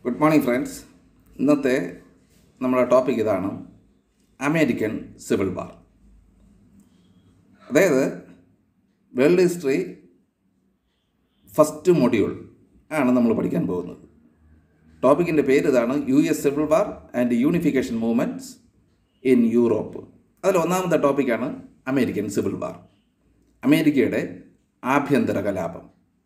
Good morning friends ഇന്നത്തെ നമ്മുടെ topic ഇതാണ് അമേരിക്കൻ സിവിൽ വാർ അതായത് വേൾഡ് ഹിസ്റ്ററി ഫസ്റ്റ് മൊഡ്യൂൾ ആണ് നമ്മൾ പഠിക്കാൻ പോകുന്നത് ടോപ്പിക്കിൻ്റെ പേര് ഇതാണ് U S civil war and unification movements in Europe അതിൽ ഒന്നാമത്തെ ടോപ്പിക്കാണ് അമേരിക്കൻ സിവിൽ വാർ അമേരിക്കയുടെ ആഭ്യന്തര കലാപം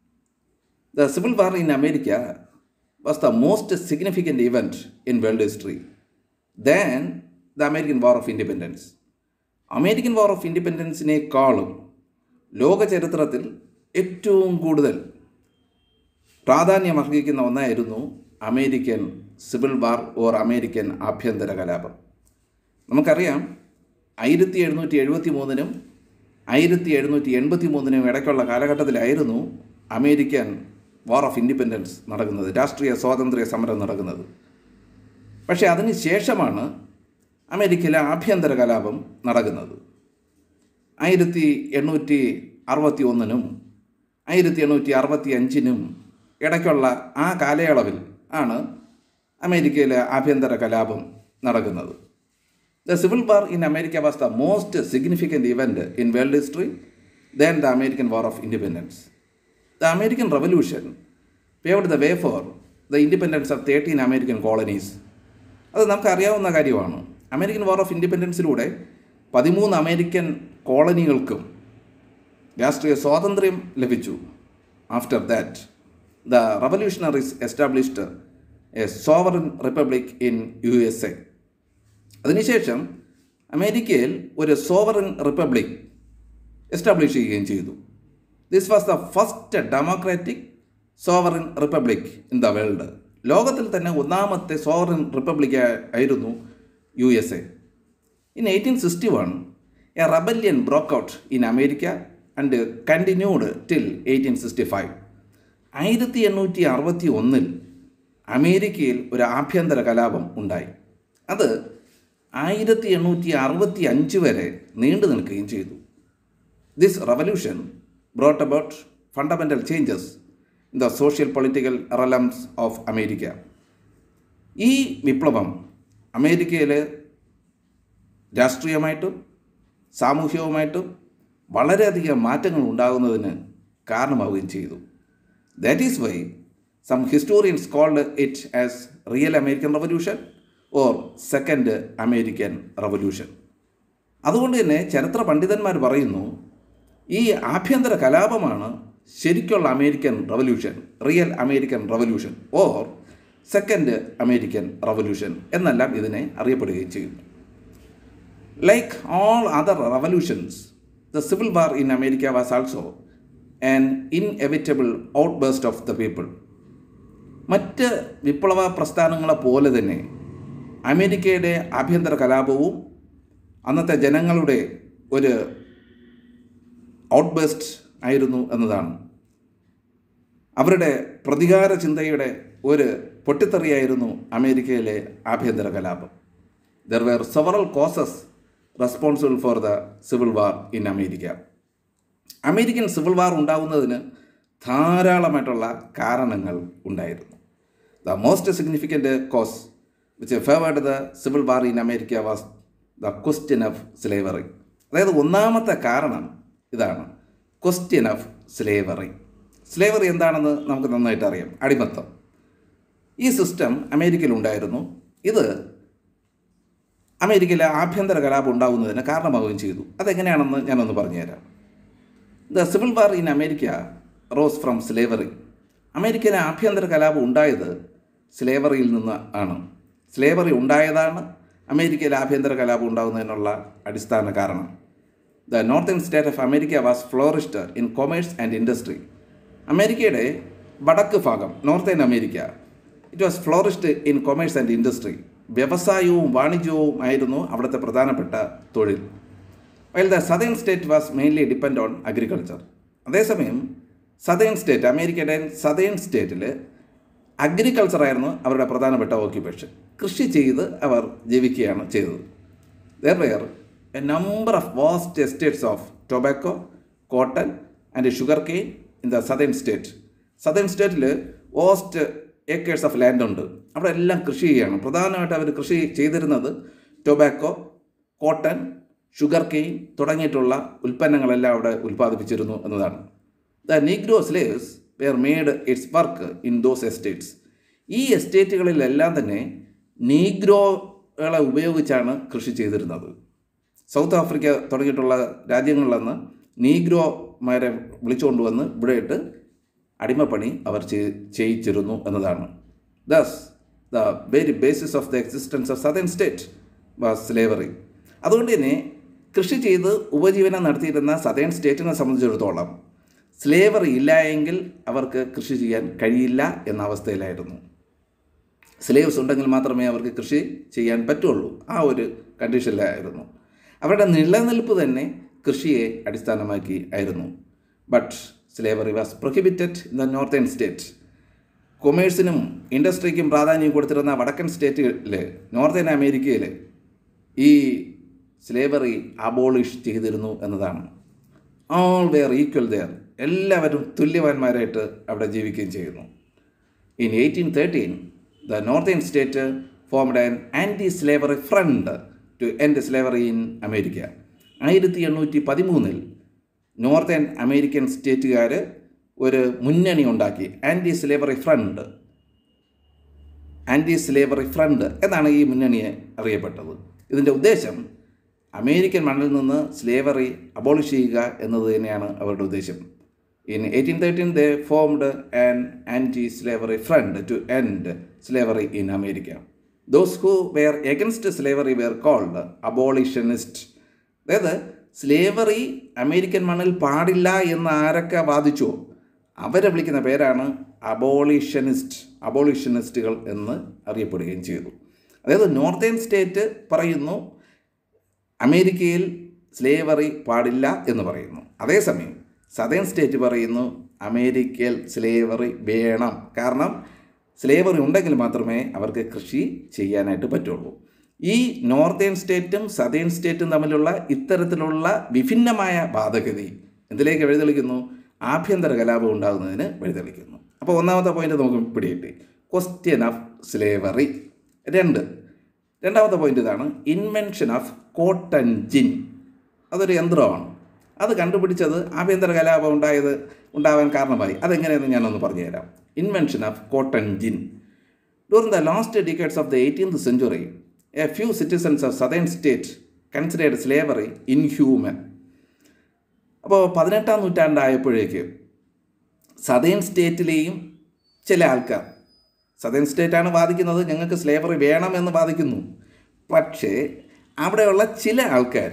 The Civil War in America was the most significant event in world history than the American War of Independence. American war of ഇൻഡിപെൻഡൻസിനേക്കാളും ലോക ചരിത്രത്തിൽ ഏറ്റവും കൂടുതൽ പ്രാധാന്യം അർഹിക്കുന്ന ഒന്നായിരുന്നു American civil war or American ആഭ്യന്തര കലാപം നമുക്കറിയാം ആയിരത്തി എഴുന്നൂറ്റി എഴുപത്തി മൂന്നിനും ആയിരത്തി എഴുന്നൂറ്റി എൺപത്തി മൂന്നിനും ഇടയ്ക്കുള്ള കാലഘട്ടത്തിലായിരുന്നു അമേരിക്കൻ വാർ ഓഫ് ഇൻഡിപെൻഡൻസ് നടക്കുന്നത് രാഷ്ട്രീയ സ്വാതന്ത്ര്യ സമരം നടക്കുന്നത് പക്ഷേ അതിന് ശേഷമാണ് അമേരിക്കയിലെ ആഭ്യന്തര കലാപം നടക്കുന്നത് ആയിരത്തി എണ്ണൂറ്റി അറുപത്തി ഒന്നിനും ആയിരത്തി എണ്ണൂറ്റി അറുപത്തി അഞ്ചിനും ഇടയ്ക്കുള്ള ആ കാലയളവിൽ ആണ് അമേരിക്കയിലെ ആഭ്യന്തര കലാപം നടക്കുന്നത് The Civil War in America was the most significant event in world history than the American War of Independence. The American Revolution paved the way for the independence of 13 American colonies. അത് നമുക്ക് അറിയാവുന്ന കാര്യമാണ് American war of ഇൻഡിപെൻഡൻസിലൂടെ പതിമൂന്ന് American കോളനികൾക്കും രാഷ്ട്രീയ സ്വാതന്ത്ര്യം ലഭിച്ചു after that the revolutionaries established a sovereign republic in U S A അതിനുശേഷം അമേരിക്കയിൽ ഒരു സോവറിൻ റിപ്പബ്ലിക് എസ്റ്റാബ്ലിഷ് ചെയ്യുകയും ചെയ്തു this was the first democratic sovereign republic in the world ലോകത്തിൽ തന്നെ ഒന്നാമത്തെ സോവറിൻ റിപ്പബ്ലിക് ആയിരുന്നു U S A in eighteen sixty one a rebellion broke out in America and continued till eighteen sixty five ആയിരത്തി എണ്ണൂറ്റി അറുപത്തി ഒന്നിൽ അമേരിക്കയിൽ ഒരു ആഭ്യന്തര കലാപം ഉണ്ടായി അത് ആയിരത്തി എണ്ണൂറ്റി അറുപത്തി അഞ്ച് വരെ നീണ്ടു നിൽക്കുകയും ചെയ്തു this revolution brought about fundamental changes in the social political realms of America ഈ വിപ്ലവം അമേരിക്കയിൽ രാഷ്ട്രീയമായിട്ടും സാമൂഹികവുമായിട്ടും വളരെയധികം മാറ്റങ്ങൾ ഉണ്ടാകുന്നതിന് കാരണമാവുകയും ചെയ്തു that is why some historians called it as real American revolution or second American revolution അതുകൊണ്ട് തന്നെ ചരിത്ര പണ്ഡിതന്മാർ പറയുന്നു ഈ ആഭ്യന്തര കലാപമാണ് ശരിക്കുള്ള American revolution real American revolution or second American revolution എന്നെല്ലാം ഇതിനെ അറിയപ്പെടുകയും ചെയ്യുന്നു like all other revolutions the civil war in America was also an inevitable outburst of the people മറ്റ് വിപ്ലവ പ്രസ്ഥാനങ്ങളെ പോലെ തന്നെ അമേരിക്കയുടെ ആഭ്യന്തര കലാപവും അന്നത്തെ ജനങ്ങളുടെ ഒരു ഔട്ട്ബേസ്റ്റ് ആയിരുന്നു എന്നതാണ് അവരുടെ പ്രതികാര ചിന്തയുടെ ഒരു പൊട്ടിത്തെറിയായിരുന്നു അമേരിക്കയിലെ ആഭ്യന്തര കലാപം there were several causes responsible for the civil war in America American civil war ഉണ്ടാകുന്നതിന് ധാരാളമായിട്ടുള്ള കാരണങ്ങൾ ഉണ്ടായിരുന്നു the most significant cause which favoured the civil war in America was the question of slavery അതായത് ഒന്നാമത്തെ കാരണം ഇതാണ് ക്വസ്റ്റ്യൻ ഓഫ് സ്ലേവറി സ്ലേവറി എന്താണെന്ന് നമുക്ക് നന്നായിട്ട് അറിയാം അടിമത്തം ഈ സിസ്റ്റം അമേരിക്കയിൽ ഉണ്ടായിരുന്നു ഇത് അമേരിക്കയിലെ ആഭ്യന്തര കലാപം ഉണ്ടാകുന്നതിന് കാരണമാവുകയും ചെയ്തു അതെങ്ങനെയാണെന്ന് ഞാനൊന്ന് പറഞ്ഞുതരാം the civil war in America rose from slavery അമേരിക്കയിലെ ആഭ്യന്തര കലാപം ഉണ്ടായത് സ്ലേവറിയിൽ നിന്ന് ആണ് സ്ലേവറി ഉണ്ടായതാണ് അമേരിക്കയിൽ ആഭ്യന്തര കലാപം ഉണ്ടാകുന്നതിനുള്ള അടിസ്ഥാന കാരണം the northern state of America was florist in commerce and industry അമേരിക്കയുടെ വടക്ക് ഭാഗം northern America it was florist in commerce and industry വ്യവസായവും വാണിജ്യവും ആയിരുന്നു അവിടുത്തെ പ്രധാനപ്പെട്ട തൊഴിൽ while the southern state was mainly depend on agriculture അതേസമയം സദേൺ സ്റ്റേറ്റ് അമേരിക്കയുടെ സദേൺ സ്റ്റേറ്റിൽ അഗ്രികൾച്ചർ ആയിരുന്നു അവരുടെ പ്രധാനപ്പെട്ട ഓക്യുപ്പേഷൻ കൃഷി ചെയ്ത് അവർ ജീവിക്കുകയാണ് ചെയ്തത് there were a number of vast estates of tobacco cotton and sugar cane in the southern state southern സ്റ്റേറ്റിൽ വാസ്റ്റ് ഏക്കേഴ്സ് ഓഫ് ലാൻഡ് ഉണ്ട് അവിടെ എല്ലാം കൃഷി ചെയ്യുകയാണ് പ്രധാനമായിട്ട് അവർ കൃഷി ചെയ്തിരുന്നത് ടൊബാക്കോ കോട്ടൺ ഷുഗർ കെയിൻ തുടങ്ങിയിട്ടുള്ള ഉൽപ്പന്നങ്ങളെല്ലാം അവിടെ ഉൽപ്പാദിപ്പിച്ചിരുന്നു എന്നതാണ് the negro slaves were made its work in those estates ഈ എസ്റ്റേറ്റുകളിലെല്ലാം തന്നെ നീഗ്രോകളെ ഉപയോഗിച്ചാണ് കൃഷി ചെയ്തിരുന്നത് സൗത്ത് ആഫ്രിക്ക തുടങ്ങിയിട്ടുള്ള രാജ്യങ്ങളിലന്ന് നീഗ്രോമാരെ വിളിച്ചുകൊണ്ടുവന്ന് ഇവിടെയിട്ട് അടിമപ്പണി അവർ ചെയ്- ചെയ്യിച്ചിരുന്നു എന്നതാണ് thus the very basis of the existence of southern state was slavery അതുകൊണ്ട് തന്നെ കൃഷി ചെയ്ത് ഉപജീവനം നടത്തിയിരുന്ന സദേൺ സ്റ്റേറ്റിനെ സംബന്ധിച്ചിടത്തോളം സ്ലേവറി ഇല്ല എങ്കിൽ അവർക്ക് കൃഷി ചെയ്യാൻ കഴിയില്ല എന്ന അവസ്ഥയിലായിരുന്നു സ്ലേവ്സ് ഉണ്ടെങ്കിൽ മാത്രമേ അവർക്ക് കൃഷി ചെയ്യാൻ പറ്റുള്ളൂ ആ ഒരു കണ്ടീഷനിലായിരുന്നു അവരുടെ നിലനിൽപ്പ് തന്നെ കൃഷിയെ അടിസ്ഥാനമാക്കി ആയിരുന്നു but slavery was prohibited in the northern state കൊമേഴ്സിനും ഇൻഡസ്ട്രിക്കും പ്രാധാന്യം കൊടുത്തിരുന്ന വടക്കൻ സ്റ്റേറ്റുകളിൽ നോർത്തേൺ അമേരിക്കയിൽ ഈ സ്ലേവറി അബോളിഷ് ചെയ്തിരുന്നു എന്നതാണ് ഓൾ വെയർ ഈക്വൽ ദെയർ എല്ലാവരും തുല്യവാന്മാരായിട്ട് അവിടെ ജീവിക്കുകയും ചെയ്യുന്നു In 1813, the northern state formed an anti-slavery front to end slavery in America. ആയിരത്തി എണ്ണൂറ്റി പതിമൂന്നിൽ നോർത്തേൺ അമേരിക്കൻ സ്റ്റേറ്റുകാർ ഒരു മുന്നണി ഉണ്ടാക്കി anti slavery front anti slavery front എന്നാണ് ഈ മുന്നണിയെ അറിയപ്പെട്ടത് ഇതിൻ്റെ ഉദ്ദേശം അമേരിക്കൻ മണ്ണിൽ നിന്ന് സ്ലേവറി അബോളിഷ് ചെയ്യുക എന്നത് തന്നെയാണ് അവരുടെ ഉദ്ദേശം in eighteen thirteen they formed an anti slavery front to end slavery in America those who were against slavery were called abolitionist അതായത് സ്ലേവറി അമേരിക്കൻ മണ്ണിൽ പാടില്ല എന്ന് ആരൊക്കെ വാദിച്ചോ അവരെ വിളിക്കുന്ന പേരാണ് അബോളിഷനിസ്റ്റ് അബോളിഷനിസ്റ്റുകൾ എന്ന് അറിയപ്പെടുകയും ചെയ്തു അതായത് നോർത്തേൺ സ്റ്റേറ്റ് പറയുന്നു അമേരിക്കയിൽ സ്ലേവറി പാടില്ല എന്ന് പറയുന്നു അതേസമയം സദേൺ സ്റ്റേറ്റ് പറയുന്നു അമേരിക്കയിൽ സ്ലേവറി വേണം കാരണം സ്ലേവറി ഉണ്ടെങ്കിൽ മാത്രമേ അവർക്ക് കൃഷി ചെയ്യാനായിട്ട് പറ്റുള്ളൂ ഈ നോർത്തേൺ സ്റ്റേറ്റും സദേൺ സ്റ്റേറ്റും തമ്മിലുള്ള ഇത്തരത്തിലുള്ള വിഭിന്നമായ ബാധഗതി എന്തിലേക്ക് വഴിതെളിക്കുന്നു ആഭ്യന്തര കലാപം ഉണ്ടാകുന്നതിന് വഴിതെളിക്കുന്നു അപ്പോൾ ഒന്നാമത്തെ പോയിന്റ് നമുക്ക് പിടികിട്ടി ക്വസ്റ്റ്യൻ ഓഫ് സ്ലേവറി രണ്ട് രണ്ടാമത്തെ പോയിന്റ് ഇതാണ് ഇൻവെൻഷൻ ഓഫ് കോട്ടൺ ജിൻ അതൊരു യന്ത്രമാണ് അത് കണ്ടുപിടിച്ചത് ആഭ്യന്തര കലാപം ഉണ്ടായത് ഉണ്ടാവാൻ കാരണമായി അതെങ്ങനെയെന്ന് ഞാനൊന്ന് പറഞ്ഞുതരാം invention of cotton gin during the last decades of the eighteenth century a few citizens of southern state considered slavery inhuman അപ്പോൾ പതിനെട്ടാം നൂറ്റാണ്ടായപ്പോഴേക്ക് സദേൺ സ്റ്റേറ്റിലെയും ചില ആൾക്കാർ സദേൺ സ്റ്റേറ്റാണ് വാദിക്കുന്നത് ഞങ്ങൾക്ക് സ്ലേവറി വേണമെന്ന് വാദിക്കുന്നു പക്ഷേ അവിടെയുള്ള ചില ആൾക്കാർ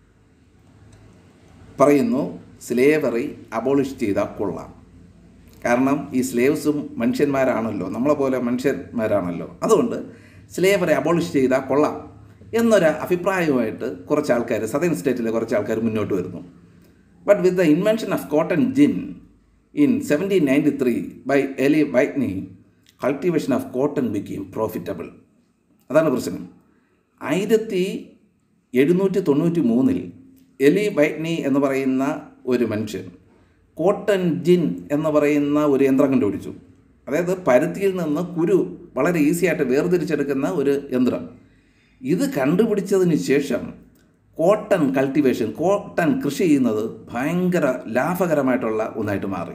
പറയുന്നു സ്ലേവറി അബോളിഷ് ചെയ്താൽ കൊള്ളാം കാരണം ഈ സ്ലേവ്സും മനുഷ്യന്മാരാണല്ലോ നമ്മളെ പോലെ മനുഷ്യന്മാരാണല്ലോ അതുകൊണ്ട് സ്ലേവറി അബോളിഷ് ചെയ്താൽ കൊള്ളാം എന്നൊരു അഭിപ്രായവുമായിട്ട് കുറച്ച് ആൾക്കാർ സദേൺ സ്റ്റേറ്റിലെ കുറച്ച് ആൾക്കാർ മുന്നോട്ട് വരുന്നു but with the invention of cotton gin in seventeen ninety three by Eli Whitney cultivation of cotton became profitable അതാണ് പ്രശ്നം ആയിരത്തി എഴുന്നൂറ്റി തൊണ്ണൂറ്റി മൂന്നിൽ എലി വൈറ്റ്നി എന്ന് പറയുന്ന ഒരു മനുഷ്യൻ കോട്ടൺ ജിൻ എന്ന് പറയുന്ന ഒരു യന്ത്രം കണ്ടുപിടിച്ചു അതായത് പരുത്തിയിൽ നിന്ന് കുരു വളരെ ഈസി ആയിട്ട് വേർതിരിച്ചെടുക്കുന്ന ഒരു യന്ത്രം ഇത് കണ്ടുപിടിച്ചതിന് ശേഷം കോട്ടൺ കൾട്ടിവേഷൻ കോട്ടൺ കൃഷി ചെയ്യുന്നത് ഭയങ്കര ലാഭകരമായിട്ടുള്ള ഒന്നായിട്ട് മാറി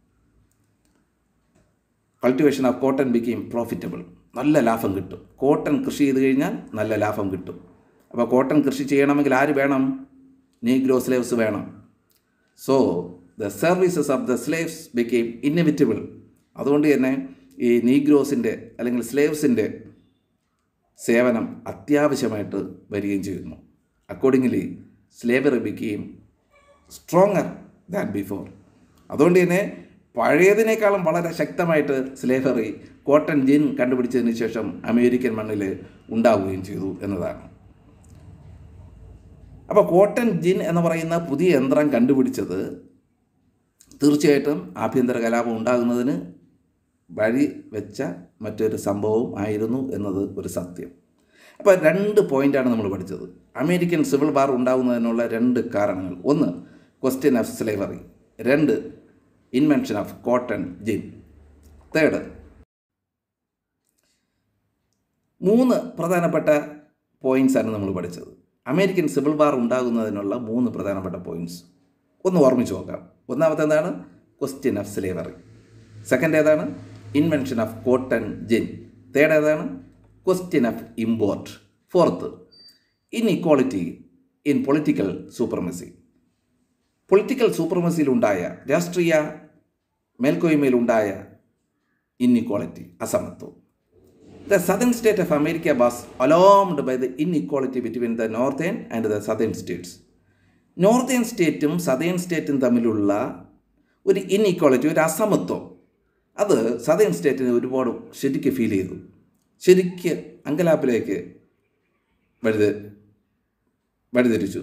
cultivation of cotton became profitable നല്ല ലാഭം കിട്ടും കോട്ടൺ കൃഷി ചെയ്ത് കഴിഞ്ഞാൽ നല്ല ലാഭം കിട്ടും അപ്പോൾ കോട്ടൺ കൃഷി ചെയ്യണമെങ്കിൽ ആര് വേണം നീഗ്രോ സ്ലേവ്സ് വേണം so the services of the slaves became inevitable അതുകൊണ്ട് തന്നെ ഈ നീഗ്രോസിൻ്റെ അല്ലെങ്കിൽ സ്ലേവ്സിൻ്റെ സേവനം അത്യാവശ്യമായിട്ട് വരികയും ചെയ്യുന്നു accordingly slavery became stronger than before അതുകൊണ്ട് തന്നെ പഴയതിനേക്കാളും വളരെ ശക്തമായിട്ട് സ്ലേവറി കോട്ടൺ ജിൻ കണ്ടുപിടിച്ചതിന് ശേഷം അമേരിക്കൻ മണ്ണിൽ ഉണ്ടാവുകയും ചെയ്തു എന്നതാണ് അപ്പോൾ കോട്ടൺ ജിൻ എന്ന് പറയുന്ന പുതിയ യന്ത്രം കണ്ടുപിടിച്ചത് തീർച്ചയായിട്ടും ആഭ്യന്തര കലാപം ഉണ്ടാകുന്നതിന് വഴി വെച്ച മറ്റൊരു സംഭവം ആയിരുന്നു എന്നത് ഒരു സത്യം അപ്പോൾ രണ്ട് പോയിൻ്റാണ് നമ്മൾ പഠിച്ചത് അമേരിക്കൻ സിവിൽ വാർ ഉണ്ടാകുന്നതിനുള്ള രണ്ട് കാരണങ്ങൾ ഒന്ന് ക്വസ്റ്റ്യൻ ഓഫ് സ്ലേവറി രണ്ട് invention of cotton gin third മൂന്ന് പ്രധാനപ്പെട്ട പോയിൻറ്റ്സാണ് നമ്മൾ പഠിച്ചത് അമേരിക്കൻ സിവിൽ വാർ ഉണ്ടാകുന്നതിനുള്ള മൂന്ന് പ്രധാനപ്പെട്ട പോയിൻറ്റ്സ് ഒന്ന് ഓർമ്മിച്ച് നോക്കാം ഒന്നാമത്തെ എന്താണ് ക്വസ്റ്റ്യൻ ഓഫ് സ്ലേവറി സെക്കൻഡ് ഏതാണ് invention of cotton gin third ഏതാണ് question of import fourth inequality in political supremacy political സൂപ്പർമസിയിലുണ്ടായ രാഷ്ട്രീയ മേൽക്കോയ്മയിലുണ്ടായ ഇൻഇക്വാളിറ്റി അസമത്വം the southern state of America was alarmed by the inequality between the northern and the southern states northern സ്റ്റേറ്റും southern സ്റ്റേറ്റും തമ്മിലുള്ള ഒരു inequality ഒരു അസമത്വം അത് സദേൺ സ്റ്റേറ്റിന് ഒരുപാട് ശരിക്ക് ഫീൽ ചെയ്തു ശരിക്ക് അങ്കലാപ്പിലേക്ക് വഴുത് വഴിതിരിച്ചു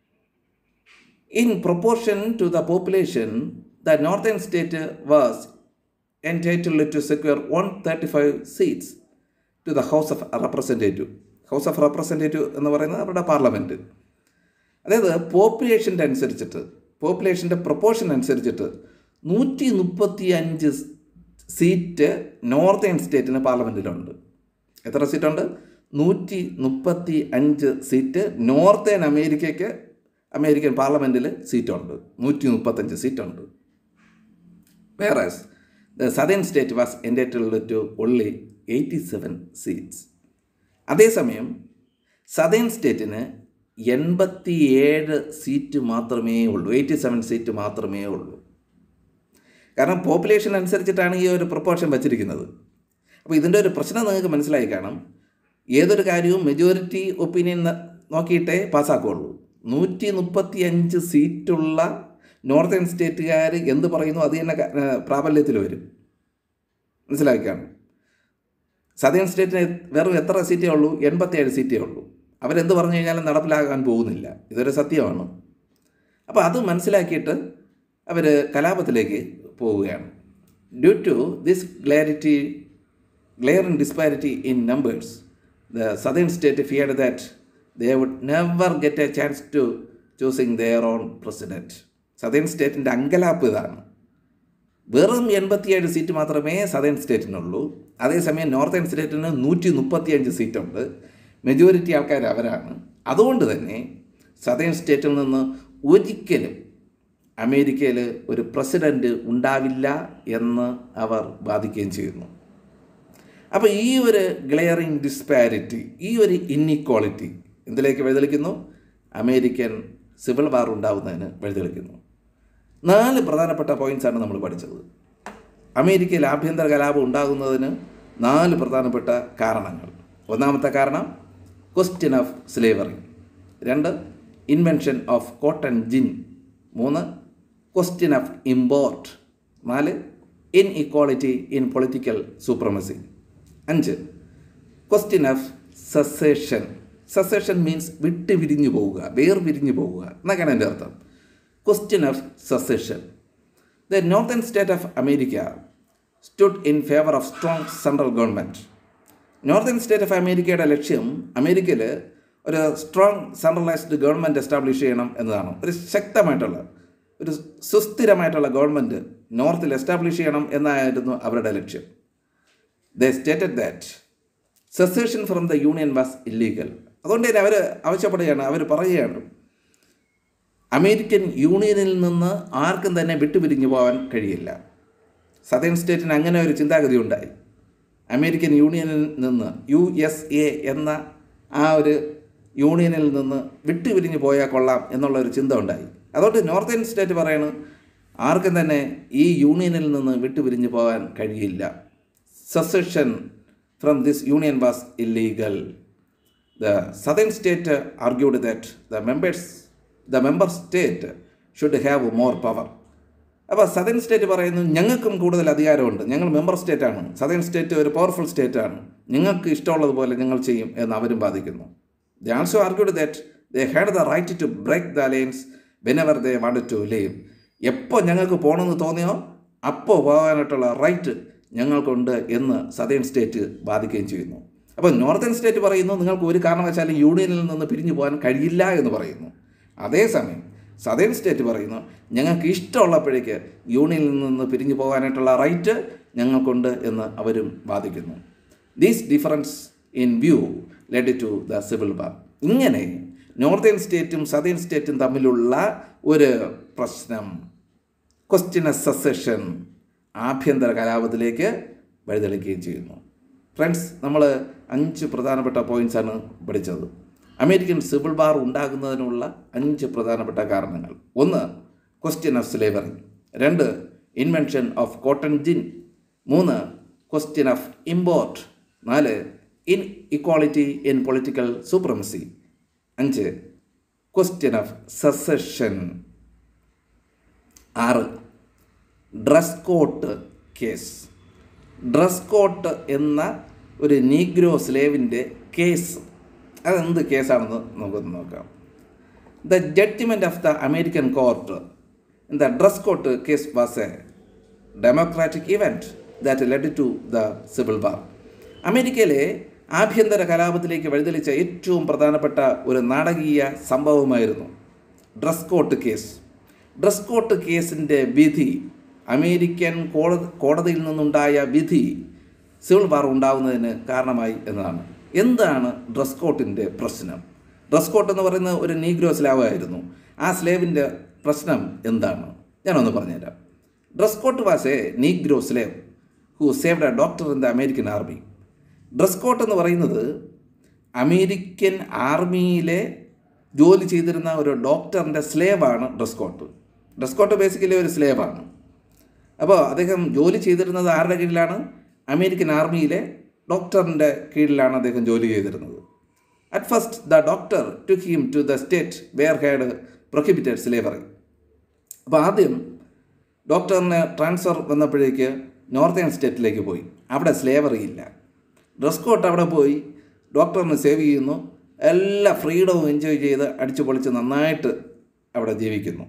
in proportion to the population the northern state was entitled to secure one thirty five seats to the house of representative house of representative എന്ന് പറയുന്നത് അവരുടെ പാർലമെൻറ്റ് അതായത് പോപ്പുലേഷൻ്റെ അനുസരിച്ചിട്ട് പോപ്പുലേഷൻ്റെ പ്രൊപ്പോർഷൻ അനുസരിച്ചിട്ട് നൂറ്റി മുപ്പത്തി അഞ്ച് സീറ്റ് നോർത്തേൺ സ്റ്റേറ്റിന് പാർലമെൻറ്റിലുണ്ട് എത്ര സീറ്റുണ്ട് നൂറ്റി മുപ്പത്തി അഞ്ച് സീറ്റ് നോർത്തേൺ അമേരിക്കയ്ക്ക് അമേരിക്കൻ പാർലമെൻറ്റിൽ സീറ്റുണ്ട് നൂറ്റി മുപ്പത്തഞ്ച് സീറ്റുണ്ട് whereas the southern state was entitled to only eighty seven seats അതേസമയം സദേൺ സ്റ്റേറ്റിന് എൺപത്തിയേഴ് സീറ്റ് മാത്രമേ ഉള്ളൂ എയ്റ്റി സെവൻ സീറ്റ് മാത്രമേ ഉള്ളൂ കാരണം പോപ്പുലേഷൻ അനുസരിച്ചിട്ടാണ് ഈ ഒരു പ്രൊപ്പോർഷൻ വച്ചിരിക്കുന്നത് അപ്പോൾ ഇതിൻ്റെ ഒരു പ്രശ്നം നിങ്ങൾക്ക് മനസ്സിലായി കാണും ഏതൊരു കാര്യവും മെജോറിറ്റി ഒപ്പീനിയൻ നോക്കിയിട്ടേ പാസ്സാക്കുകയുള്ളൂ നൂറ്റി മുപ്പത്തി അഞ്ച് സീറ്റുള്ള നോർത്തേൺ സ്റ്റേറ്റുകാർ എന്ത് പറയുന്നു അത് തന്നെ പ്രാബല്യത്തിൽ വരും മനസ്സിലാക്കി കാണും സദേൺ സ്റ്റേറ്റിന് വെറും എത്ര സീറ്റേ ഉള്ളൂ എൺപത്തിയേഴ് സീറ്റേ ഉള്ളൂ അവരെന്ത് പറഞ്ഞു കഴിഞ്ഞാലും നടപ്പിലാകാൻ പോകുന്നില്ല ഇതൊരു സത്യമാണ് അപ്പോൾ അത് മനസ്സിലാക്കിയിട്ട് അവർ കലാപത്തിലേക്ക് പോവുകയാണ് due to this glaring glaring disparity in numbers, the southern state feared that they would never get a chance to choosing their own president. Southern സ്റ്റേറ്റിൻ്റെ അങ്കലാപ്പ് ഇതാണ് വെറും എൺപത്തിയേഴ് സീറ്റ് മാത്രമേ സദേൺ സ്റ്റേറ്റിനുള്ളൂ അതേസമയം നോർത്തേൺ സ്റ്റേറ്റിന് നൂറ്റി മുപ്പത്തിയഞ്ച് സീറ്റുണ്ട് മെജോറിറ്റി ആൾക്കാർ അവരാണ് അതുകൊണ്ട് തന്നെ സദേൺ സ്റ്റേറ്റിൽ നിന്ന് ഒരിക്കലും അമേരിക്കയിൽ ഒരു പ്രസിഡൻറ്റ് ഉണ്ടാവില്ല എന്ന് അവർ വാദിക്കുകയും ചെയ്യുന്നു അപ്പോൾ ഈ ഒരു ഗ്ലെയറിങ് ഡിസ്പാരിറ്റി ഈ ഒരു ഇൻഇക്വാളിറ്റി എന്തിലേക്ക് വഴിതെളിക്കുന്നു അമേരിക്കൻ സിവിൽ വാർ ഉണ്ടാവുന്നതിന് വഴിതെളിക്കുന്നു നാല് പ്രധാനപ്പെട്ട പോയിന്റ്സാണ് നമ്മൾ പഠിച്ചത് അമേരിക്കയിൽ ആഭ്യന്തര കലാപം ഉണ്ടാകുന്നതിന് നാല് പ്രധാനപ്പെട്ട കാരണങ്ങൾ ഒന്നാമത്തെ കാരണം ക്വസ്റ്റ്യൻ ഓഫ് സ്ലേവറി രണ്ട് ഇൻവെൻഷൻ ഓഫ് കോട്ടൺ ജിൻ മൂന്ന് ക്വസ്റ്റ്യൻ ഓഫ് ഇമ്പോർട്ട് നാല് inequality in political supremacy അഞ്ച് question of secession secession means വിട്ട് പിരിഞ്ഞു പോവുക വേർപിരിഞ്ഞു പോവുക എന്നൊക്കെയാണ് എൻ്റെ അർത്ഥം question of secession the northern state of America stood in favour of strong central government northern state of അമേരിക്കയുടെ ലക്ഷ്യം അമേരിക്കയിൽ ഒരു സ്ട്രോങ് സെൻട്രലൈസ്ഡ് ഗവൺമെൻറ് എസ്റ്റാബ്ലിഷ് ചെയ്യണം എന്നതാണ് ഒരു ശക്തമായിട്ടുള്ള ഒരു സുസ്ഥിരമായിട്ടുള്ള ഗവൺമെൻറ് നോർത്തിൽ എസ്റ്റാബ്ലിഷ് ചെയ്യണം എന്നായിരുന്നു അവരുടെ ലക്ഷ്യം the stated that secession from the union was illegal അതുകൊണ്ട് തന്നെ അവർ ആവശ്യപ്പെടുകയാണ് അവർ പറയുകയാണ് അമേരിക്കൻ യൂണിയനിൽ നിന്ന് ആർക്കും തന്നെ വിട്ടുപിരിഞ്ഞു പോകാൻ കഴിയില്ല സദേൺ സ്റ്റേറ്റിന് അങ്ങനെ ഒരു ചിന്താഗതി ഉണ്ടായി അമേരിക്കൻ യൂണിയനിൽ നിന്ന് യു എസ് എ എന്ന ആ ഒരു യൂണിയനിൽ നിന്ന് വിട്ടുപിരിഞ്ഞു പോയാൽ കൊള്ളാം എന്നുള്ള ഒരു ചിന്ത ഉണ്ടായി അതുകൊണ്ട് നോർത്തേൺ സ്റ്റേറ്റ് പറയണു ആർക്കും തന്നെ ഈ യൂണിയനിൽ നിന്ന് വിട്ടുപിരിഞ്ഞു പോകാൻ കഴിയില്ല secession from this union was illegal. The southern state argued that the members, the member state should have more power. അപ്പോൾ സദേൺ സ്റ്റേറ്റ് പറയുന്നു ഞങ്ങൾക്കും കൂടുതൽ അധികാരമുണ്ട് ഞങ്ങൾ മെമ്പർ സ്റ്റേറ്റാണ് സദേൺ സ്റ്റേറ്റ് ഒരു പവർഫുൾ സ്റ്റേറ്റാണ് നിങ്ങൾക്ക് ഇഷ്ടമുള്ളതുപോലെ ഞങ്ങൾ ചെയ്യും എന്ന് അവരും ബാധിക്കുന്നു they also argued that they had the right to break the alliance whenever they want to leave എപ്പോൾ ഞങ്ങൾക്ക് പോകണമെന്ന് തോന്നിയോ അപ്പോൾ പോകാനായിട്ടുള്ള റൈറ്റ് ഞങ്ങൾക്കുണ്ട് എന്ന് സദേൺ സ്റ്റേറ്റ് ബാധിക്കുകയും ചെയ്യുന്നു അപ്പോൾ നോർത്തേൺ സ്റ്റേറ്റ് പറയുന്നു നിങ്ങൾക്ക് ഒരു കാരണവശാലും യൂണിയനിൽ നിന്ന് പിരിഞ്ഞു പോകാൻ കഴിയില്ല എന്ന് പറയുന്നു അതേസമയം സദേൺ സ്റ്റേറ്റ് പറയുന്നു ഞങ്ങൾക്ക് ഇഷ്ടമുള്ളപ്പോഴേക്ക് യൂണിയനിൽ നിന്ന് പിരിഞ്ഞു പോകാനായിട്ടുള്ള റൈറ്റ് ഞങ്ങൾക്കുണ്ട് എന്ന് അവരും വാദിക്കുന്നു these difference in view led to the civil war ഇങ്ങനെ നോർത്തേൺ സ്റ്റേറ്റും സതേൺ സ്റ്റേറ്റും തമ്മിലുള്ള ഒരു പ്രശ്നം ക്വസ്റ്റ്യൻ സസഷൻ ആഭ്യന്തര കലാപത്തിലേക്ക് വഴിതെളിക്കുകയും ചെയ്യുന്നു ഫ്രണ്ട്സ് നമ്മൾ അഞ്ച് പ്രധാനപ്പെട്ട പോയിൻറ്റ്സാണ് പഠിച്ചത് അമേരിക്കൻ സിവിൽ വാർ ഉണ്ടാകുന്നതിനുള്ള അഞ്ച് പ്രധാനപ്പെട്ട കാരണങ്ങൾ ഒന്ന് ക്വസ്റ്റ്യൻ ഓഫ് സ്ലേവറി രണ്ട് ഇൻവെൻഷൻ ഓഫ് കോട്ടൺ ജിൻ മൂന്ന് ക്വസ്റ്റ്യൻ ഓഫ് ഇമ്പോർട്ട് നാല് inequality in political supremacy അഞ്ച് ക്വസ്റ്റ്യൻ ഓഫ് സസഷൻ ആറ് Dred Scott case Dred Scott എന്ന ഒരു നീഗ്രോ സ്ലേവിൻ്റെ കേസ് അതെന്ത് കേസാണെന്ന് നമുക്കൊന്ന് നോക്കാം the judgement of the American court in the Dred Scott case was a democratic event that led to the civil war അമേരിക്കയിലെ ആഭ്യന്തര കലാപത്തിലേക്ക് വഴിതെളിച്ച ഏറ്റവും പ്രധാനപ്പെട്ട ഒരു നാടകീയ സംഭവമായിരുന്നു Dred Scott case Dred Scott കേസിൻ്റെ വിധി അമേരിക്കൻ കോടതി കോടതിയിൽ നിന്നുണ്ടായ വിധി സിവിൽ വാർ ഉണ്ടാവുന്നതിന് കാരണമായി എന്നതാണ് എന്താണ് ഡ്രസ് കോട്ടിൻ്റെ പ്രശ്നം ഡ്രസ് കോട്ട് എന്ന് പറയുന്നത് ഒരു നീഗ്രോ സ്ലാവായിരുന്നു ആ സ്ലേവിൻ്റെ പ്രശ്നം എന്താണ് ഞാനൊന്ന് പറഞ്ഞുതരാം Dred Scott was a negro slave who saved a doctor in the American army Dred Scott എന്ന് പറയുന്നത് അമേരിക്കൻ ആർമിയിലെ ജോലി ചെയ്തിരുന്ന ഒരു ഡോക്ടറിൻ്റെ സ്ലേവാണ് Dred Scott Dred Scott basically ഒരു സ്ലേവാണ് അപ്പോൾ അദ്ദേഹം ജോലി ചെയ്തിരുന്നത് ആരുടെ കീഴിലാണ് അമേരിക്കൻ ആർമിയിലെ ഡോക്ടറിൻ്റെ കീഴിലാണ് അദ്ദേഹം ജോലി ചെയ്തിരുന്നത് at first the doctor to him to the state where had prohibited slavery അപ്പോൾ ആദ്യം ഡോക്ടറിന് ട്രാൻസ്ഫർ വന്നപ്പോഴേക്ക് നോർത്തേൺ സ്റ്റേറ്റിലേക്ക് പോയി അവിടെ സ്ലേവറി ഇല്ല ഡ്രസ് കോട്ട് അവിടെ പോയി ഡോക്ടറിന് സേവ് ചെയ്യുന്നു എല്ലാ ഫ്രീഡവും എൻജോയ് ചെയ്ത് അടിച്ചു പൊളിച്ച് നന്നായിട്ട് അവിടെ ജീവിക്കുന്നു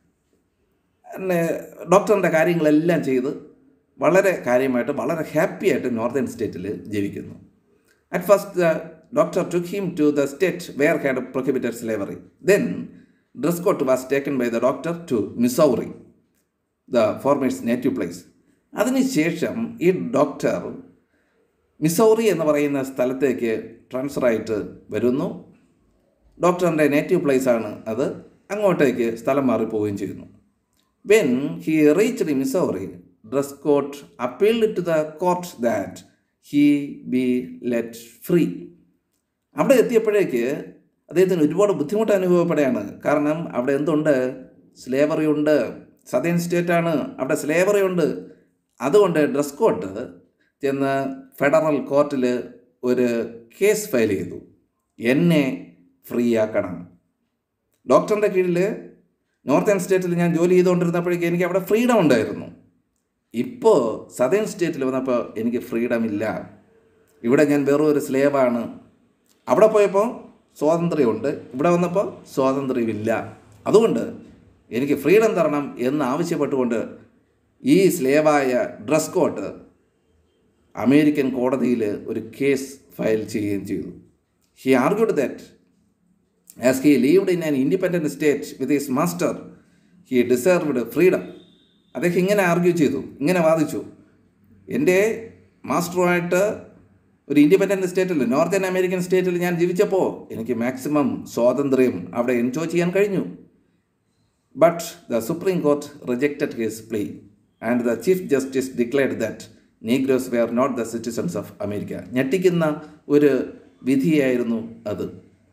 പിന്നെ ഡോക്ടറിൻ്റെ കാര്യങ്ങളെല്ലാം ചെയ്ത് വളരെ കാര്യമായിട്ട് വളരെ ഹാപ്പി ആയിട്ട് നോർത്തേൺ സ്റ്റേറ്റിൽ ജീവിക്കുന്നു at first the doctor took him to the state where had prohibited slavery then Dred Scott was taken by the doctor to Missouri the formers native place അതിനുശേഷം ഈ ഡോക്ടർ മിസൗറി എന്ന് പറയുന്ന സ്ഥലത്തേക്ക് ട്രാൻസ്ഫർ ആയിട്ട് വരുന്നു ഡോക്ടറിൻ്റെ നേറ്റീവ് പ്ലേസ് ആണ് അത് അങ്ങോട്ടേക്ക് സ്ഥലം മാറിപ്പോവുകയും ചെയ്യുന്നു when he reached in Missouri Dred Scott appealed to the court that he be let free അവിടെ എത്തിയപ്പോഴേക്ക് അദ്ദേഹത്തിന് ഒരുപാട് ബുദ്ധിമുട്ട് അനുഭവപ്പെടുകയാണ് കാരണം അവിടെ എന്തുണ്ട് സ്ലേവറി ഉണ്ട് സദേൺ സ്റ്റേറ്റ് ആണ് അവിടെ സ്ലേവറി ഉണ്ട് അതുകൊണ്ട് ഡ്രസ് കോട്ട് ചെന്ന് ഫെഡറൽ കോർട്ടിൽ ഒരു കേസ് ഫയൽ ചെയ്തു എന്നെ ഫ്രീ ആക്കണം ഡോക്ടറിൻ്റെ കീഴിൽ നോർത്തേൺ സ്റ്റേറ്റിൽ ഞാൻ ജോലി ചെയ്തുകൊണ്ടിരുന്നപ്പോഴേക്കും എനിക്ക് അവിടെ ഫ്രീഡം ഉണ്ടായിരുന്നു ഇപ്പോൾ സദേൺ സ്റ്റേറ്റിൽ വന്നപ്പോൾ എനിക്ക് ഫ്രീഡം ഇല്ല ഇവിടെ ഞാൻ വെറും ഒരു സ്ലേവാണ് അവിടെ പോയപ്പോൾ സ്വാതന്ത്ര്യമുണ്ട് ഇവിടെ വന്നപ്പോൾ സ്വാതന്ത്ര്യമില്ല അതുകൊണ്ട് എനിക്ക് ഫ്രീഡം തരണം എന്ന് ആവശ്യപ്പെട്ടുകൊണ്ട് ഈ സ്ലേവായ ഡ്രസ് കോട്ട് അമേരിക്കൻ കോടതിയിൽ ഒരു കേസ് ഫയൽ ചെയ്യുകയും ചെയ്തു he argued that as he lived in an independent state with his master he deserved freedom അദ്ദേഹം ഇങ്ങനെ ആർഗ്യൂ ചെയ്തു ഇങ്ങനെ വാദിച്ചു എൻ്റെ മാസ്റ്ററുമായിട്ട് ഒരു ഇൻഡിപെൻഡൻറ്റ് സ്റ്റേറ്റിൽ നോർത്തേൺ അമേരിക്കൻ സ്റ്റേറ്റിൽ ഞാൻ ജീവിച്ചപ്പോൾ എനിക്ക് മാക്സിമം സ്വാതന്ത്ര്യം അവിടെ എൻജോയ് ചെയ്യാൻ കഴിഞ്ഞു but the supreme court rejected his plea and the chief justice declared that negroes were not the citizens of America ഞെട്ടിക്കുന്ന ഒരു വിധിയായിരുന്നു അത്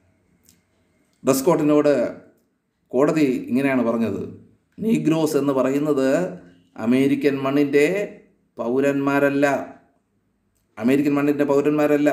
ഡ്രസ് കോട്ടിനോട് കോടതി ഇങ്ങനെയാണ് പറഞ്ഞത് നീഗ്രോസ് എന്ന് പറയുന്നത് അമേരിക്കൻ മണ്ണിൻ്റെ പൗരന്മാരല്ല അമേരിക്കൻ മണ്ണിൻ്റെ പൗരന്മാരല്ല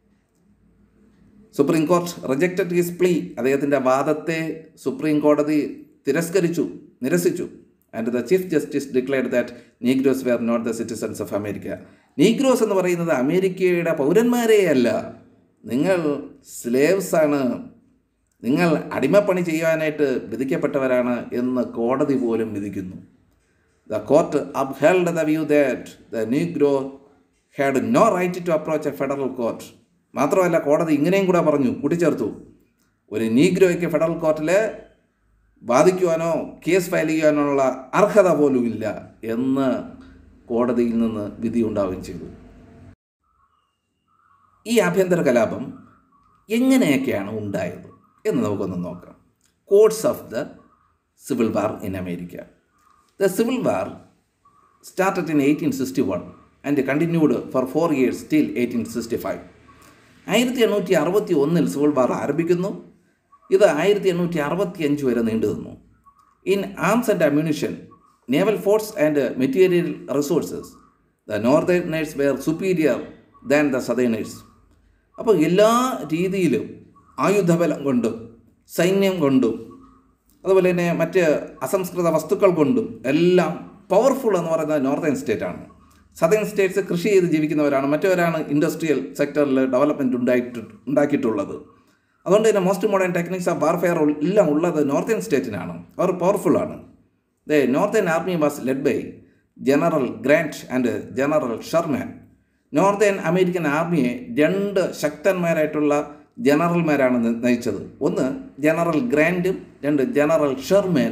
supreme court rejected his plea അദ്ദേഹത്തിൻ്റെ വാദത്തെ സുപ്രീം കോടതി തിരസ്കരിച്ചു നിരസിച്ചു and the chief justice declared that negroes were not the citizens of America negroes എന്ന് പറയുന്നത് അമേരിക്കയുടെ പൗരന്മാരെയല്ല നിങ്ങൾ സ്ലേവ്സ് ആണ് നിങ്ങൾ അടിമപ്പണി ചെയ്യാനായിട്ട് വിധിക്കപ്പെട്ടവരാണ് എന്ന് കോടതി പോലും വിധിക്കുന്നു the court upheld the view that the negro had no right to approach a federal court മാത്രമല്ല കോടതി ഇങ്ങനെയും കൂടെ പറഞ്ഞു കൂട്ടിച്ചേർത്തു ഒരു നീഗ്രോയ്ക്ക് ഫെഡറൽ കോർട്ടിൽ വാദിക്കുവാനോ കേസ് ഫയൽ ചെയ്യാനുള്ള അർഹത പോലും ഇല്ല എന്ന് കോടതിയിൽ നിന്ന് വിധി ഉണ്ടാവുകയും ചെയ്തു ഈ ആഭ്യന്തര കലാപം എങ്ങനെയൊക്കെയാണ് ഉണ്ടായത് എന്ന് നമുക്കൊന്ന് നോക്കാം course of the civil war in America the civil war started in eighteen sixty one and continued for four years till eighteen sixty five ആയിരത്തി എണ്ണൂറ്റി അറുപത്തി ഒന്നിൽ സിവിൽ വാർ ആരംഭിക്കുന്നു ഇത് ആയിരത്തി എണ്ണൂറ്റി അറുപത്തി അഞ്ച് വരെ നീണ്ടു നിന്നു in arms and ammunition naval force and material resources the northerners were superior than the southerners അപ്പോൾ എല്ലാ രീതിയിലും ആയുധബലം കൊണ്ടും സൈന്യം കൊണ്ടും അതുപോലെ തന്നെ മറ്റ് അസംസ്കൃത വസ്തുക്കൾ കൊണ്ടും എല്ലാം പവർഫുൾ എന്ന് പറയുന്നത് നോർത്തേൺ സ്റ്റേറ്റ് ആണ് സദേൺ സ്റ്റേറ്റ്സ് കൃഷി ചെയ്ത് ജീവിക്കുന്നവരാണ് മറ്റവരാണ് ഇൻഡസ്ട്രിയൽ സെക്ടറിൽ ഡെവലപ്മെൻറ്റ് ഉണ്ടായിട്ട് ഉണ്ടാക്കിയിട്ടുള്ളത് അതുകൊണ്ട് തന്നെ most modern techniques of warfare എല്ലാം ഉള്ളത് നോർത്തേൺ സ്റ്റേറ്റിനാണ് അവർ പവർഫുള്ളാണ് the northern army was led by general Grant and general Sherman northern American ആർമിയെ രണ്ട് ശക്തന്മാരായിട്ടുള്ള ജനറൽമാരാണ് ന- നയിച്ചത് ഒന്ന് ജനറൽ ഗ്രാൻഡും രണ്ട് ജനറൽ ഷെർമാൻ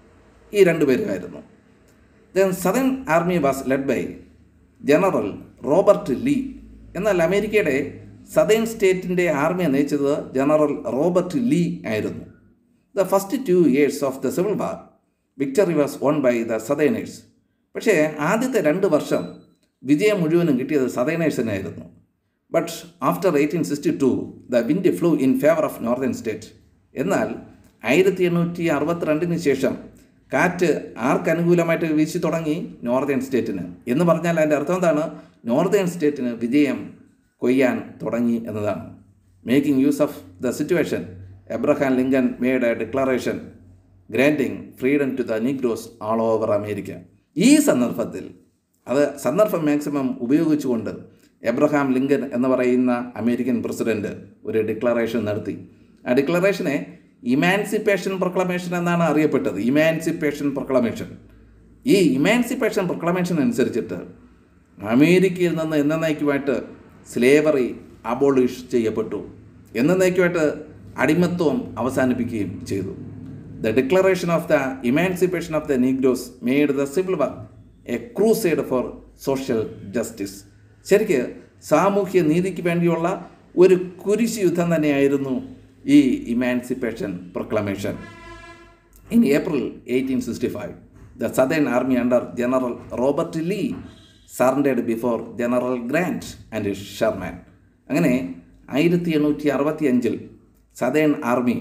ഈ രണ്ട് പേരുമായിരുന്നു then southern army was led by general Robert Lee എന്നാൽ അമേരിക്കയുടെ സദേൺ സ്റ്റേറ്റിൻ്റെ ആർമിയെ നയിച്ചത് ജനറൽ റോബർട്ട് ലീ ആയിരുന്നു the first two years of the civil war victory was won by the southerners പക്ഷേ ആദ്യത്തെ രണ്ട് വർഷം വിജയം മുഴുവനും കിട്ടിയത് സദേനേഴ്സിനായിരുന്നു but after eighteen sixty two the wind flew in favour of northern state എന്നാൽ ആയിരത്തി എണ്ണൂറ്റി അറുപത്തിരണ്ടിന് ശേഷം കാറ്റ് ആർക്ക് അനുകൂലമായിട്ട് വീശി തുടങ്ങി നോർത്തേൺ സ്റ്റേറ്റിന് എന്ന് പറഞ്ഞാൽ അതിൻ്റെ അർത്ഥം എന്താണ് നോർത്തേൺ സ്റ്റേറ്റിന് വിജയം കൊയ്യാൻ തുടങ്ങി എന്നതാണ് making use of the situation Abraham Lincoln made a declaration granting freedom to the negroes all over America ഈ സന്ദർഭത്തിൽ അത് സന്ദർഭം മാക്സിമം ഉപയോഗിച്ചുകൊണ്ട് എബ്രഹാം ലിങ്കൻ എന്ന് പറയുന്ന അമേരിക്കൻ പ്രസിഡന്റ് ഒരു ഡിക്ലറേഷൻ നടത്തി ആ ഡിക്ലറേഷനെ ഇമാൻസിപ്പേഷൻ പ്രൊക്ലമേഷൻ എന്നാണ് അറിയപ്പെട്ടത് ഇമാൻസിപ്പേഷൻ പ്രൊക്ലമേഷൻ ഈ ഇമാൻസിപ്പേഷൻ പ്രൊക്ലമേഷൻ അനുസരിച്ചിട്ട് അമേരിക്കയിൽ നിന്ന് എന്നേക്കുമായിട്ട് സ്ലേവറി അബോളിഷ് ചെയ്യപ്പെട്ടു എന്നേക്കുമായിട്ട് അടിമത്വം അവസാനിപ്പിക്കുകയും ചെയ്തു the declaration of the emancipation of the negroes made the civil war a crusade for social justice ശരിക്ക് സാമൂഹ്യ നീതിക്ക് വേണ്ടിയുള്ള ഒരു കുരിശ് യുദ്ധം തന്നെയായിരുന്നു ഈ emancipation proclamation in April eighteen sixty five the southern army under general Robert Lee surrendered before general Grant and Sherman അങ്ങനെ ആയിരത്തി എണ്ണൂറ്റി അറുപത്തി അഞ്ചിൽ സദേൺ ആർമി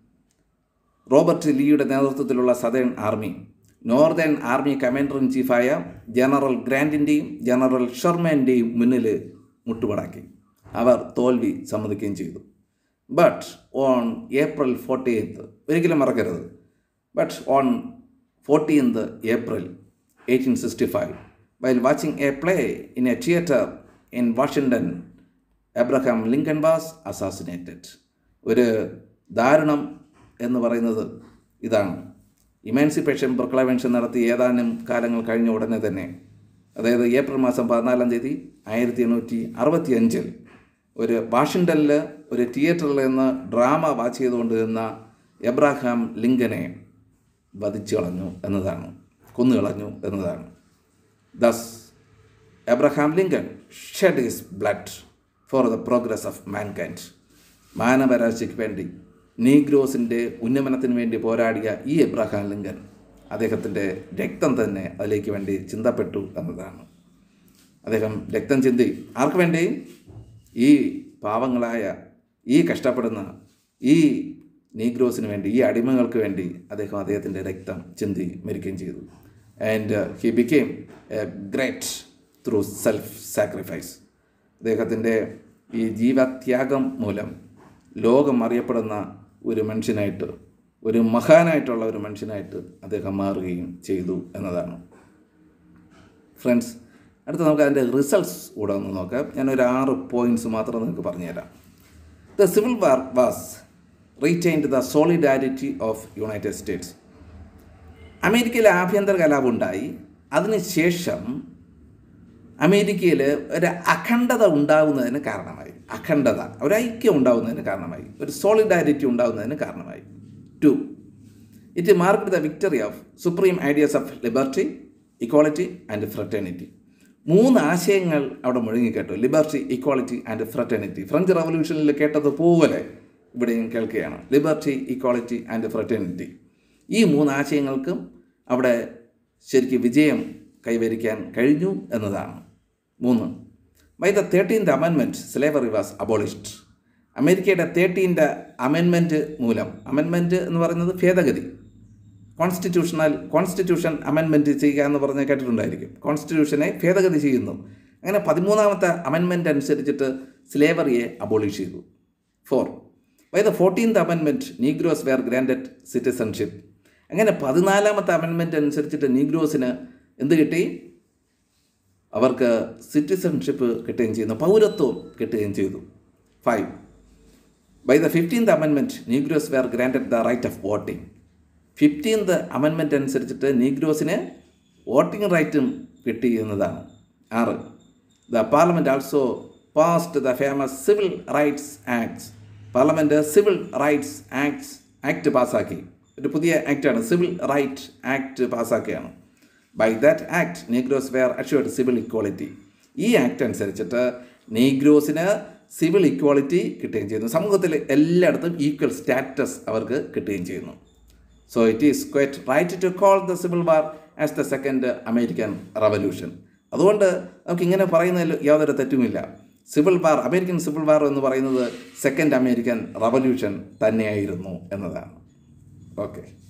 റോബർട്ട് ലീയുടെ നേതൃത്വത്തിലുള്ള southern army northern army commander in ചീഫായ ജനറൽ ഗ്രാൻഡിൻ്റെയും ജനറൽ ഷർമാൻ്റെയും മുന്നിൽ മുട്ടുമടക്കി അവർ തോൽവി സമ്മതിക്കുകയും ചെയ്തു ബട്ട് ഓൺ ഏപ്രിൽ ഫോർട്ടീൻത്ത് ഒരിക്കലും മറക്കരുത് but on fourteenth April eighteen sixty five while watching a play in a theatre in Washington Abraham Lincoln was assassinated ഒരു ദാരുണം എന്ന് പറയുന്നത് ഇതാണ് ഇമാൻസിപ്പേഷൻ പ്രൊക്ലമേഷൻ നടത്തി ഏതാനും കാലങ്ങൾ കഴിഞ്ഞ ഉടനെ തന്നെ അതായത് ഏപ്രിൽ മാസം പതിനാലാം തീയതി ആയിരത്തി എണ്ണൂറ്റി അറുപത്തി അഞ്ചിൽ ഒരു വാഷിങ്ടണിൽ ഒരു തിയേറ്ററിൽ നിന്ന് ഡ്രാമ വാച്ച് ചെയ്തുകൊണ്ടിരുന്ന എബ്രാഹാം ലിങ്കനെ വധിച്ചു കളഞ്ഞു എന്നതാണ് കൊന്നു കളഞ്ഞു എന്നതാണ് thus Abraham Lincoln shed his blood for the progress of mankind മാനവരാശിക്ക് വേണ്ടി നീഗ്രോസിൻ്റെ ഉന്നമനത്തിന് വേണ്ടി പോരാടിയ ഈ എബ്രഹാം ലിങ്കൻ അദ്ദേഹത്തിൻ്റെ രക്തം തന്നെ അതിലേക്ക് വേണ്ടി ചിന്തപ്പെട്ടു എന്നതാണ് അദ്ദേഹം രക്തം ചിന്തി ആർക്ക് വേണ്ടി ഈ പാവങ്ങളായ ഈ കഷ്ടപ്പെടുന്ന ഈ നീഗ്രോസിന് വേണ്ടി ഈ അടിമകൾക്ക് വേണ്ടി അദ്ദേഹം അദ്ദേഹത്തിൻ്റെ രക്തം ചിന്തി മരിക്കുകയും ചെയ്തു and he became a great through self sacrifice അദ്ദേഹത്തിൻ്റെ ഈ ജീവത്യാഗം മൂലം ലോകം അറിയപ്പെടുന്ന ഒരു മനുഷ്യനായിട്ട് ഒരു മഹാനായിട്ടുള്ള ഒരു മനുഷ്യനായിട്ട് അദ്ദേഹം മാറുകയും ചെയ്തു എന്നതാണ് ഫ്രണ്ട്സ് അടുത്ത നമുക്ക് അതിൻ്റെ റിസൾട്ട്സ് കൂടെ ഒന്ന് നോക്കാം ഞാനൊരു ആറ് പോയിൻറ്റ്സ് മാത്രം നിങ്ങൾക്ക് പറഞ്ഞുതരാം the civil war was retained the solidarity of United States അമേരിക്കയിൽ ആഭ്യന്തര കലാപം ഉണ്ടായി അതിനുശേഷം അമേരിക്കയിൽ ഒരു അഖണ്ഡത ഉണ്ടാകുന്നതിന് കാരണമായി അഖണ്ഡത ഒരു ഐക്യം ഉണ്ടാകുന്നതിന് കാരണമായി ഒരു സോളിഡാരിറ്റി ഉണ്ടാകുന്നതിന് കാരണമായി to it mark the victory of supreme ideas of liberty equality and fraternity മൂന്ന് ആശയങ്ങൾ അവിടെ മുഴങ്ങിക്കേട്ടു liberty equality and fraternity French റവല്യൂഷനിൽ കേട്ടതുപോലെ ഇവിടെയും കേൾക്കുകയാണ് ലിബർട്ടി ഇക്വാളിറ്റി ആൻഡ് ഫ്രറ്റേണിറ്റി ഈ മൂന്ന് ആശയങ്ങൾക്കും അവിടെ ശരിക്കും വിജയം കൈവരിക്കാൻ കഴിഞ്ഞു എന്നതാണ് മൂന്ന് by the thirteenth amendment slavery was abolished അമേരിക്കയുടെ തേർട്ടീൻ്റെ അമെൻമെൻറ്റ് മൂലം അമെൻമെൻറ്റ് എന്ന് പറയുന്നത് ഭേദഗതി കോൺസ്റ്റിറ്റ്യൂഷണൽ കോൺസ്റ്റിറ്റ്യൂഷൻ അമെൻമെൻറ്റ് ചെയ്യുക എന്ന് പറഞ്ഞ് കേട്ടിട്ടുണ്ടായിരിക്കും കോൺസ്റ്റിറ്റ്യൂഷനെ ഭേദഗതി ചെയ്യുന്നു അങ്ങനെ പതിമൂന്നാമത്തെ അമെൻമെൻറ്റ് അനുസരിച്ചിട്ട് സ്ലേവറിയെ അബോളിഷ് ചെയ്തു four by the fourteenth amendment negroes were granted citizenship അങ്ങനെ പതിനാലാമത്തെ അമെൻമെൻറ്റ് അനുസരിച്ചിട്ട് നീഗ്രോസിന് എന്ത് കിട്ടി അവർക്ക് സിറ്റിസൺഷിപ്പ് കിട്ടുകയും ചെയ്യുന്നു പൗരത്വം കിട്ടുകയും ചെയ്തു five by the fifteenth amendment negroes were granted the right of voting fifteenth amendment അനുസരിച്ചിട്ട് നീഗ്രോസിന് വോട്ടിംഗ് റൈറ്റും കിട്ടി എന്നതാണ് ആറ് the parliament also passed the famous civil rights acts parliament civil rights acts act പാസ്സാക്കി ഒരു പുതിയ ആക്റ്റാണ് സിവിൽ റൈറ്റ് ആക്ട് പാസ്സാക്കിയാണ് by that act negroes were assured civil equality ഈ ആക്ട് അനുസരിച്ചിട്ട് നീഗ്രോസിന് സിവിൽ ഇക്വാളിറ്റി കിട്ടുകയും ചെയ്യുന്നു സമൂഹത്തിൽ എല്ലായിടത്തും ഈക്വൽ സ്റ്റാറ്റസ് അവർക്ക് കിട്ടുകയും ചെയ്യുന്നു so it is quite right to call the civil war as the second American revolution അതുകൊണ്ട് നമുക്ക് ഇങ്ങനെ പറയുന്നതിൽ യാതൊരു തെറ്റുമില്ല civil war American civil war എന്ന് പറയുന്നത് സെക്കൻഡ് അമേരിക്കൻ റവല്യൂഷൻ തന്നെയായിരുന്നു എന്നതാണ് ഓക്കെ